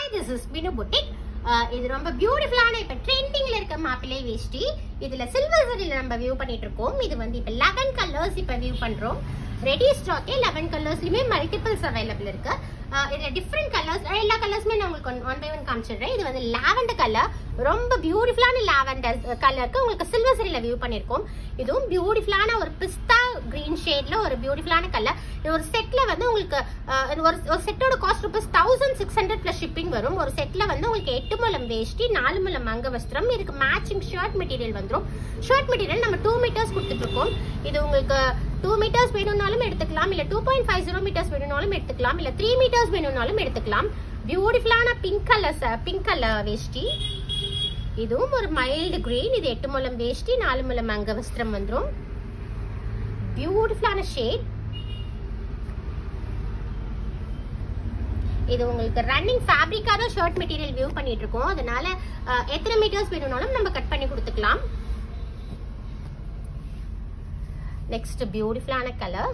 hi this is Minu boutique இது ரொம்ப பியூட்டிஃபுல்லான இப்ப ட்ரெண்டிங்ல இருக்க மாப்பிள்ளை வேஷ்டி இதுல சில்வர் சரியில நம்ம வியூ பண்ணிட்டு இருக்கோம் இது வந்து இப்ப லெவன் கலர்ஸ் இப்ப வியூ பண்றோம் ரெடி ஸ்டாக்கே லெவன் கலர்ஸ்லயுமே மல்டிபிள்ஸ் அவைலபிள் இருக்கு அஹ் இதுல டிஃப்ரெண்ட் கலர்ஸ் எல்லா கலர்ஸுமே நான் உங்களுக்கு ஒன் பை ஒன் காமிச்சிடுறேன் இது வந்து லாவெண்டர் கலர் ரொம்ப பியூட்டிஃபுல்லான லாவெண்டர் கலருக்கு உங்களுக்கு சில்வர் சரியில வியூ பண்ணிருக்கோம் இதுவும் பியூட்டிஃபுல்லான ஒரு பிஸ்தா கிரீன் ஷேட்ல ஒரு பியூட்டிஃபுல்லான கலர் இது ஒரு செட்ல வந்து உங்களுக்கு அஹ், இது ஒரு ஒரு செட்டோட cost rupees thousand six hundred plus shipping வரும் ஒரு செட்ல வந்து உங்களுக்கு எட்டு முழம் வேஷ்டி நாலு முழம் அங்க வஸ்திரம் இதுக்கு மேட்சிங் ஷர்ட் மெட்டீரியல் வந்துரும் ஷர்ட் மெட்டீரியல் நம்ம டூ மீட்டர்ஸ் கொடுத்துட்டு இருக்கோம் இது உங்களுக்கு டூ மீட்டர்ஸ் வேணும்னாலும் எடுத்துக்கலாம் இல்ல two point five zero metres வேணும்னாலும் எடுத்துக்கலாம் இல்ல த்ரீ மீட்டர்ஸ் வேணும்னாலும் எடுத்துக்கலாம் பியூட்டிஃபுல்லான பிங்க் கலர் பிங்க் கலர் வேஷ்டி இதுவும் ஒரு மைல்டு கிரீன் இது எட்டு முழம் வேஷ்டி நாலு முழம் அங்க வஸ்திரம் வந்துரும் பியூட்டிஃபுல்லான ஷேட் இது உங்களுக்கு ரன்னிங் ஃபேப்ரிக்காக ஷர்ட் மெட்டீரியல் வியூ பண்ணிட்டு இருக்கோம் அதனால அஹ், எத்தனை மீட்டர்ஸ் வேணும்னாலும் நம்ம கட் பண்ணி கொடுத்துக்கலாம் நெக்ஸ்ட் பியூட்டிஃபுல்லான கலர்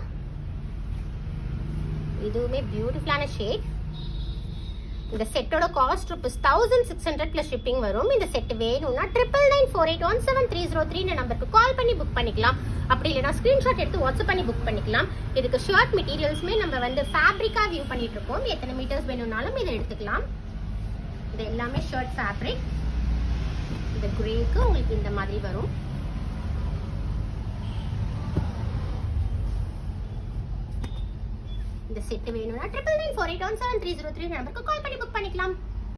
இதுவுமே பியூட்டிஃபுல்லான ஷேட் இந்த செட்டோட cost rupees thousand six hundred plus shipping வரும் இந்த செட் வேணும்னா triple nine four eight one seven three zero three நம்பருக்கு கால் பண்ணி புக் பண்ணிக்கலாம் அப்படி இல்லைனா ஸ்கிரீன்ஷாட் எடுத்து வாட்ஸ்அப் பண்ணி புக் பண்ணிக்கலாம் இதுக்கு ஷர்ட் மெட்டீரியல்ஸுமே நம்ம வந்து ஃபேப்ரிக்கா வியூ பண்ணிட்டு இருக்கோம் எத்தனை மீட்டர்ஸ் வேணும்னாலும் இதை எடுத்துக்கலாம் இது எல்லாமே ஷர்ட் ஃபேப்ரிக் இந்த கிரேக்கு உங்களுக்கு இந்த மாதிரி வரும் இந்த செட் வேணும்னா triple nine four eight one seven three zero three நம்பருக்கு கால் பண்ணி புக் பண்ணிக்கலாம்